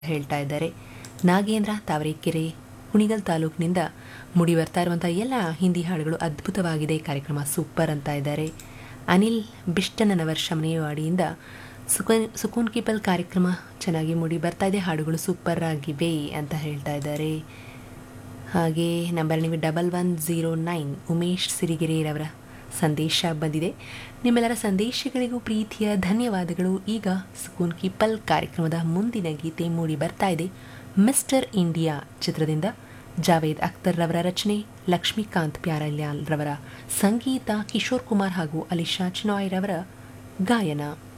ಹೇಳ್ತಾ ಇದ್ದಾರೆ ನಾಗೇಂದ್ರ ತಾವರೆಕೆರೆ ಕುಣಿಗಲ್ ತಾಲೂಕಿನಿಂದ ಮೂಡಿ ಬರ್ತಾ ಇರುವಂಥ ಎಲ್ಲ ಹಿಂದಿ ಹಾಡುಗಳು ಅದ್ಭುತವಾಗಿದೆ ಕಾರ್ಯಕ್ರಮ ಸೂಪರ್ ಅಂತ ಇದ್ದಾರೆ ಅನಿಲ್ ಬಿಷ್ಟನವರ್ ಶಮನೇವಾಡಿಯಿಂದ ಸುಕೂನ್ ಸುಕೂನ್ ಕೀಪಲ್ ಕಾರ್ಯಕ್ರಮ ಚೆನ್ನಾಗಿ ಮೂಡಿ ಬರ್ತಾ ಇದೆ ಹಾಡುಗಳು ಸೂಪರ್ ಆಗಿವೆ ಅಂತ ಹೇಳ್ತಾ ಇದ್ದಾರೆ ಹಾಗೆ ನಂಬರ್ ನೀವು double one zero nine Umesh ಸಿರಿಗೆರೆಯವರ ಸಂದೇಶ ಬಂದಿದೆ ನಿಮ್ಮೆಲ್ಲರ ಸಂದೇಶಗಳಿಗೂ ಪ್ರೀತಿಯ ಧನ್ಯವಾದಗಳು ಈಗ ಸುಕೂನ್ ಕಿ ಪಲ್ ಕಾರ್ಯಕ್ರಮದ ಮುಂದಿನ ಗೀತೆ ಮೂಡಿ ಬರ್ತಾ ಇದೆ ಮಿಸ್ಟರ್ ಇಂಡಿಯಾ ಚಿತ್ರದಿಂದ ಜಾವೇದ್ ಅಖ್ತರ್ ರವರ ರಚನೆ ಲಕ್ಷ್ಮೀಕಾಂತ್ ಪ್ಯಾರಲ್ಯಾಲ್ ರವರ ಸಂಗೀತ ಕಿಶೋರ್ ಕುಮಾರ್ ಹಾಗೂ ಅಲಿಶಾ ಚಿನಾಯ್ ರವರ ಗಾಯನ